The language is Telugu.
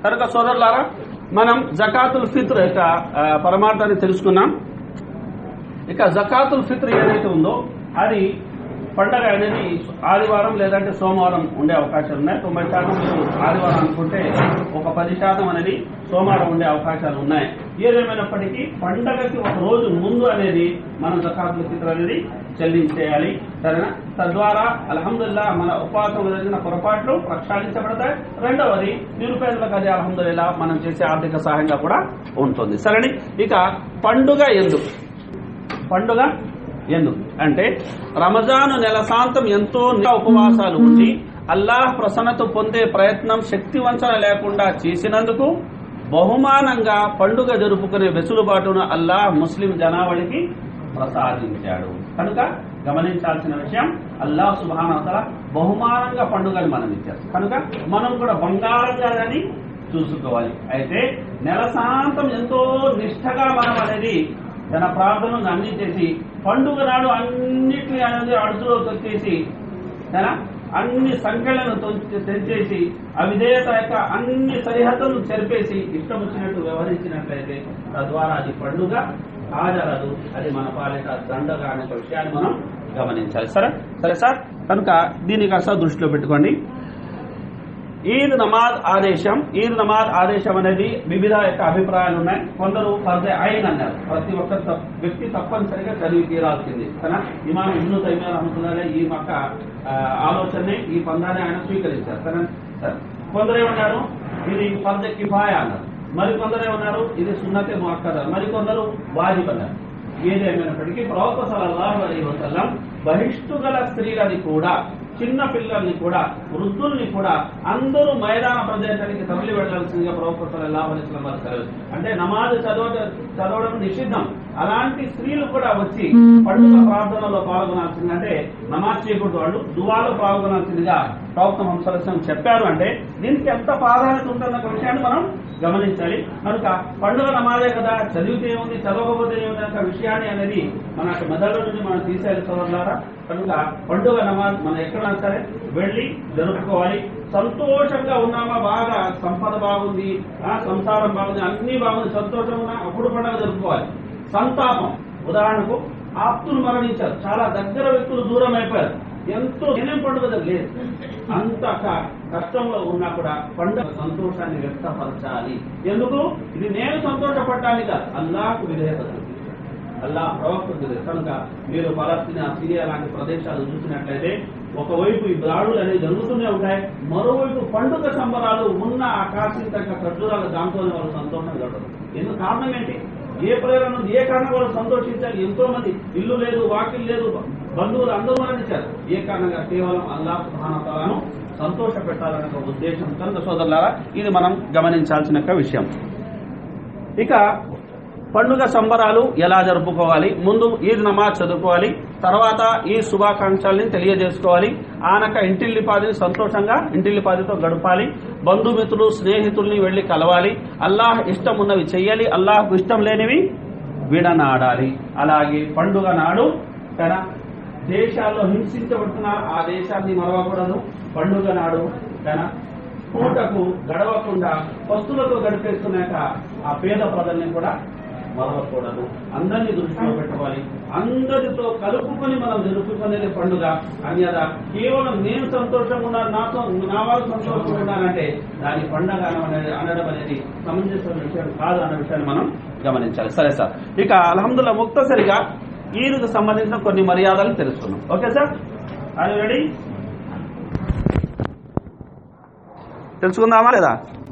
కనుక సోదరులారా మనం జకాతుల్ ఫిత్ర్ యొక్క ఆ, పరమార్థాన్ని తెలుసుకున్నాం ఇక జకాతుల్ ఫిత్ర్ ఏదైతే ఉందో అది పండగ అనేది ఆదివారం లేదంటే సోమవారం ఉండే అవకాశాలు ఉన్నాయి తొంభై శాతం మీరు ఆదివారం అనుకుంటే ఒక పది శాతం అనేది సోమవారం ఉండే అవకాశాలు ఉన్నాయి ఏదేమైనప్పటికీ పండగకి ఒక రోజు ముందు అనేది మనం జకాతుల్ ఫిత్ర్ అనేది చెల్లించేయాలి సరేనా తద్వారా అల్హమ్దుల్లా మన ఉపవాసం జరిగిన పొరపాట్లు ప్రక్షాళించబడతాయి రెండవది నిరుపేదలకు అది అల్హమ్దుల్లా మనం చేసే ఆర్థిక సహాయంగా కూడా ఉంటుంది సరేని ఇక పండుగ ఎందుకు పండుగ ఎందుకు అంటే రమజాను నెలసాంతం ఎంతో నిష్ఠ ఉపవాసాలు ఉండి అల్లాహ్ ప్రసన్నత పొందే ప్రయత్నం శక్తి వంచన లేకుండా చేసినందుకు బహుమానంగా పండుగ జరుపుకునే వెసులుబాటును అల్లాహ్ ముస్లిం జనావళికి ప్రసాదించాడు కనుక గమనించాల్సిన విషయం అల్లాహ్ సుబానతల బహుమానంగా పండుగని మనం ఇచ్చారు కనుక మనం కూడా బంగారంగా దాన్ని చూసుకోవాలి అయితే నెలసాంతం ఎంతో నిష్ఠగా మనం అనేది తన ప్రార్థనలు అన్ని చేసి పండుగ నాడు అన్నిటిని అనేది అడుగులో తొక్కేసి తన అన్ని సంఖ్యలను తొంచి- తెంచేసి అవిధేయత యొక్క అన్ని సరిహద్దులను చెరిపేసి ఇష్టం వచ్చినట్టు వ్యవహరించినట్లయితే తద్వారా అది పండుగ కాజరదు అది మన పాలిట దండగా అనే ఒక విషయాన్ని మనం గమనించాలి సరే సరే సార్ కనుక దీనికి అసలు దృష్టిలో పెట్టుకోండి ఈద్ నమాజ్ ఆదేశం ఈద్ నమాజ్ ఆదేశం అనేది వివిధ యొక్క అభిప్రాయాలు ఉన్నాయి కొందరు ఫర్దే ఐన్ అన్నారు ప్రతి ఒక్క త- వ్యక్తి తప్పనిసరిగా చదివి తీరాల్సింది కదా ఇమాం ఇబ్ను తైమియా రహమతుల్లాహ్ ఈ యొక్క ఆ, ఆలోచనని ఈ పందాన్ని ఆయన స్వీకరించారు సరే సరే కొందరు ఏమన్నారు ఇది ఫర్ద కిఫాయ అన్నారు మరి కొందరు ఏమన్నారు ఇది సున్నతే ముక్కద మరి కొందరు వాజిబ్ అన్నారు ఏదేమైనప్పటికీ ప్రవక్త సల్లల్లాహు అలైహి వసల్లం బహిష్టు గల స్త్రీలని కూడా చిన్న పిల్లల్ని కూడా వృద్ధుల్ని కూడా అందరూ మైదాన ప్రదేశానికి తరలి వెళ్లాల్సిందిగా ప్రవక్త సల్లల్లాహు అలైహి వసల్లం వారు సెలవు అంటే నమాజ్ చదవ చదవడం నిషిద్ధం అలాంటి స్త్రీలు కూడా వచ్చి పండుగ ప్రార్థనలో పాల్గొనాల్సింది అంటే నమాజ్ చేయకూడదు వాళ్ళు దువాలో పాల్గొనాల్సిందిగా ప్రవక్త వంశం చెప్పారు అంటే దీనికి ఎంత ప్రాధాన్యత ఉంటుందన్న ఒక విషయాన్ని మనం గమనించాలి కనుక పండుగ నమాజే కదా చదివితే ఏముంది చదవకపోతే ఏముంది అన్న విషయాన్ని అనేది మన యొక్క మెదడు నుండి మనం తీసేయాలి సోదరులారా కనుక పండుగ నమాజ్ మనం ఎక్కడైనా సరే వెళ్ళి జరుపుకోవాలి సంతోషంగా ఉన్నామా బాగా సంపద బాగుంది ఆ, సంసారం బాగుంది అన్ని బాగుంది సంతోషం ఉన్నా అప్పుడు పండుగ జరుపుకోవాలి సంతాపం ఉదాహరణకు ఆప్తులు మరణించారు చాలా దగ్గర వ్యక్తులు దూరం అయిపోయారు ఎంతో నేనేం పండుగ లేదు అంత క- కష్టంలో ఉన్నా కూడా పండుగ సంతోషాన్ని వ్యక్తపరచాలి ఎందుకు ఇది నేను సంతోషపడ్డాను కాదు అల్లాహకు విధేయత చూపించాలి. అల్లాహ్ ప్రవక్త కనుక మీరు పలస్తీనా సిరియా లాంటి ప్రదేశాలు చూసినట్లయితే ఒకవైపు ఈ దాడులు అనేవి జరుగుతూనే ఉంటాయి మరోవైపు పండుగ సంబరాలు ఉన్న ఆ కాసింత ఖర్జూరాలు దాంతోనే వాళ్ళు సంతోషంగా గడపరు ఎందుకు కారణం ఏంటి ఏ ప్రేరణ ఉంది ఏ కారణం వాళ్ళు సంతోషించాలి ఎంతో మంది ఇల్లు లేదు వాకిల్ లేదు బంధువులు అందరూ మరణించారు ఏ కారణంగా కేవలం అల్లాహ్ సుహానతలను సంతోష పెట్టాలనే ఒక ఉద్దేశం కనుక సోదరులారా ఇది మనం గమనించాల్సిన ఒక విషయం ఇక పండుగ సంబరాలు ఎలా జరుపుకోవాలి ముందు ఈద్ నమాజ్ చదువుకోవాలి తర్వాత ఈ శుభాకాంక్షల్ని తెలియజేసుకోవాలి ఆనక ఇంటిల్లిపాదిని సంతోషంగా ఇంటిల్లిపాదితో గడపాలి బంధుమిత్రులు స్నేహితుల్ని వెళ్లి కలవాలి అల్లాహ్ ఇష్టం ఉన్నవి చెయ్యాలి అల్లాహ్కు ఇష్టం లేనివి విడనాడాలి అలాగే పండుగ నాడు తన దేశాల్లో హింసించబడుతున్న ఆ దేశాన్ని మరవకూడదు పండుగ నాడు తన పూటకు గడవకుండా పస్తులతో గడిపేస్తున్నాక ఆ పేద ప్రజల్ని కూడా మరవకూడదు అందరినీ దృష్టిలో పెట్టుకోవాలి అందరితో కలుపుకొని మనం జరుపుకునేది పండుగ అన్యదా కేవలం నేను సంతోషంగా ఉన్నాను నాతో నా వాళ్ళు సంతోషంగా ఉన్నానంటే దాని పండగ అనేది అనడం అనేది సమంజసమైన విషయం కాదు అన్న విషయాన్ని మనం గమనించాలి సరే సార్ ఇక అల్హమ్దుల్లా ముక్తసరిగా ఈదుకు సంబంధించిన కొన్ని మర్యాదలు తెలుసుకున్నాం ఓకే సార్ అది రెడీ తెలుసుకుందామా లేదా